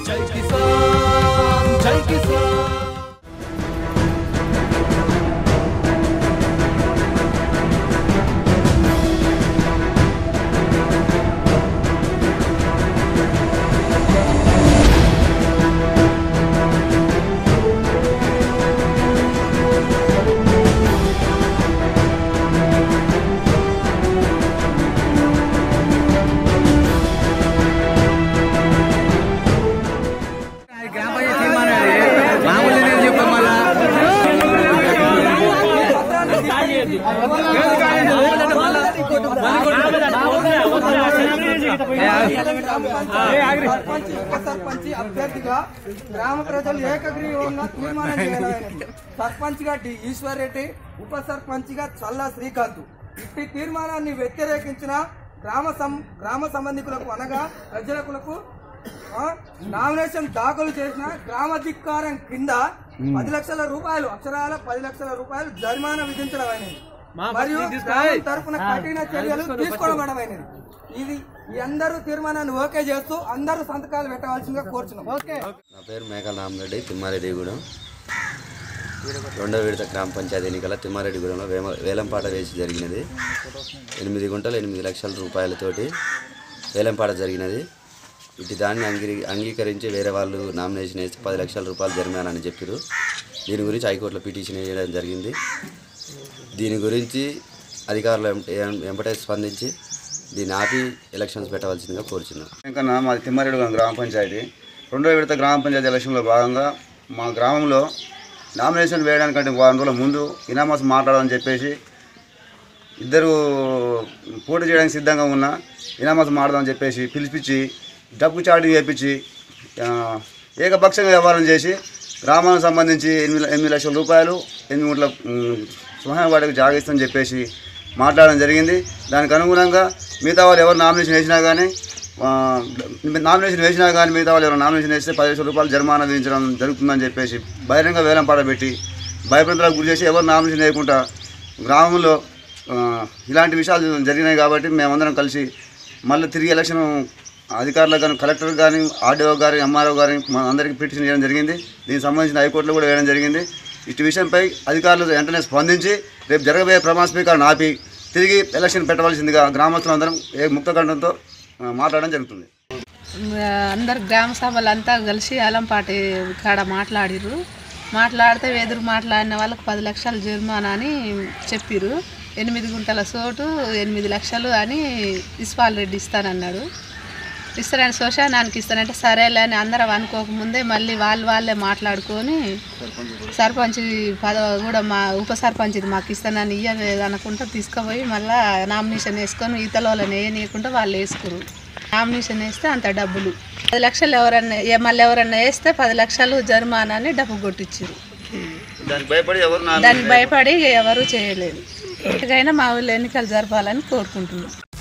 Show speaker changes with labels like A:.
A: జై కిసాన్ జై కిసాన్
B: సర్పంచ్ ఉప సర్పంచ్ అభ్యర్థిగా గ్రామ ప్రజలు ఏకగ్రీవంగా తీర్మానం చేయాలని సర్పంచ్ గా డి ఈశ్వర్ రెడ్డి ఉప సర్పంచ్ గా చల్లా శ్రీకాంత్ ఇట్టి తీర్మానాన్ని వ్యతిరేకించిన గ్రామ సం- గ్రామ సంబంధికులకు అనగా ప్రజలకు ఆ, నామినేషన్ దాఖలు చేసిన గ్రామాధికారం కింద పది లక్షల రూపాయలు అక్షరాల పది లక్షల రూపాయలు జరిమానా విధించడం అయినది మరియు గ్రామం తరపున కఠిన చర్యలు తీసుకోవడమైనది ఇది ఈ అందరూ తీర్మానాన్ని ఓకే చేస్తూ అందరూ సంతకాలు పెట్టవలసిందిగా కోరుచున్నాం ఓకే
C: నా పేరు మేకల రామరెడ్డి తిమ్మారెడ్డిగూడెం రెండో విడత గ్రామ పంచాయతీ ఎన్నికల తిమ్మారెడ్డిగూడెంలో వేమ వేలంపాట వేసి జరిగినది ఎనిమిది గుంటలు ఎనిమిది లక్షల రూపాయలతోటి వేలంపాట జరిగినది ఇటు దాన్ని అంగీ అంగీకరించి వేరే వాళ్ళు నామినేషన్ వేసి పది లక్షల రూపాయలు జరిమానా అని చెప్పారు దీని గురించి హైకోర్టులో పిటిషన్ వేయడం జరిగింది దీని గురించి అధికారులు వెంట- వెంబటే స్పందించి దీన్ని ఆపి ఎలక్షన్స్ పెట్టవలసిందిగా కోరుచున్నాం
D: వెంకన్న మాది తిమ్మారెడ్డి గ్రామ పంచాయతీ రెండో విడత గ్రామ పంచాయతీ ఎలక్షన్లో భాగంగా మా గ్రామంలో నామినేషన్ వేయడానికంటే వారం రోజుల ముందు ఇనామస్ మాట్లాడాలని చెప్పేసి ఇద్దరు పోటీ చేయడానికి సిద్ధంగా ఉన్న ఇనామస్ మాట్లాడదని చెప్పేసి పిలిపించి డబ్బు చాటి చేపించి ఆ, ఏకపక్షంగా వ్యవహారం చేసి గ్రామానికి సంబంధించి ఎనిమిది ఎనిమిది లక్షల రూపాయలు ఎనిమిది మూట్ల ఉమ్, శ్మశాన వాటికి జాగిస్తని చెప్పేసి మాట్లాడడం జరిగింది దానికి అనుగుణంగా మిగతా వాళ్ళు ఎవరు నామినేషన్ వేసినా కానీ ఆ, నామినేషన్ వేసినా కానీ మిగతా వాళ్ళు ఎవరు నామినేషన్ వేస్తే పది లక్షల రూపాయలు జరిమానా విధించడం జరుగుతుందని చెప్పేసి బహిరంగ వేలం పాడబెట్టి భయప్రాంతాలకు గురి చేసి ఎవరు నామినేషన్ వేయకుండా గ్రామంలో ఆ, ఇలాంటి విషయాలు జరిగినాయి కాబట్టి మేమందరం కలిసి మళ్ళీ తిరిగి ఎలక్షన్ అధికారులకు కానీ కలెక్టర్ కానీ ఆర్డీఓ గారి ఎంఆర్ఓ గారి మా అందరికీ పిటిషన్ చేయడం జరిగింది దీనికి సంబంధించిన హైకోర్టులో కూడా వేయడం జరిగింది ఇటు విషయంపై అధికారులు వెంటనే స్పందించి రేపు జరగబోయే ప్రమాణ స్వీకారాన్ని ఆపి తిరిగి ఎలక్షన్ పెట్టవలసిందిగా గ్రామస్తులందరం ఏ ముక్తకంఠంతో ఆ, మాట్లాడడం జరుగుతుంది
E: అందరు గ్రామ సభలంతా కలిసి అలంపాటి కాడ మాట్లాడిర్రు మాట్లాడితే ఎదురు మాట్లాడిన వాళ్ళకి పది లక్షలు జరిమానా అని చెప్పిర్రు ఎనిమిది గుంటల సోటు ఎనిమిది లక్షలు అని ఇస్పాల్ రెడ్డి ఇస్తానన్నాడు ఇస్తానని శ్మశానానికి ఇస్తానంటే సరేలే అని అందరం అనుకోకముందే మళ్ళీ వాళ్ళు వాళ్ళే మాట్లాడుకొని సర్పంచ్ పదవి కూడా మా ఉప సర్పంచ్ ఇది మాకు ఇస్తానని ఇయ్యలేదు అనుకుంటా తీసుకుపోయి మళ్ళీ నామినేషన్ వేసుకొని ఇతల వాళ్ళని వేయనీయకుండా వాళ్ళు వేసుకురు నామినేషన్ వేస్తే అంత డబ్బులు పది లక్షలు ఎవరన్నా ఏ- మళ్ళీ ఎవరన్నా వేస్తే పది లక్షలు జరిమానా అని డబ్బు కొట్టించారు
D: దానికి భయపడి ఎవరు
E: దానికి భయపడి ఎవరు చేయలేదు ఇకైనా మా ఊళ్ళో ఎన్నికలు జరపాలని కోరుకుంటున్నాం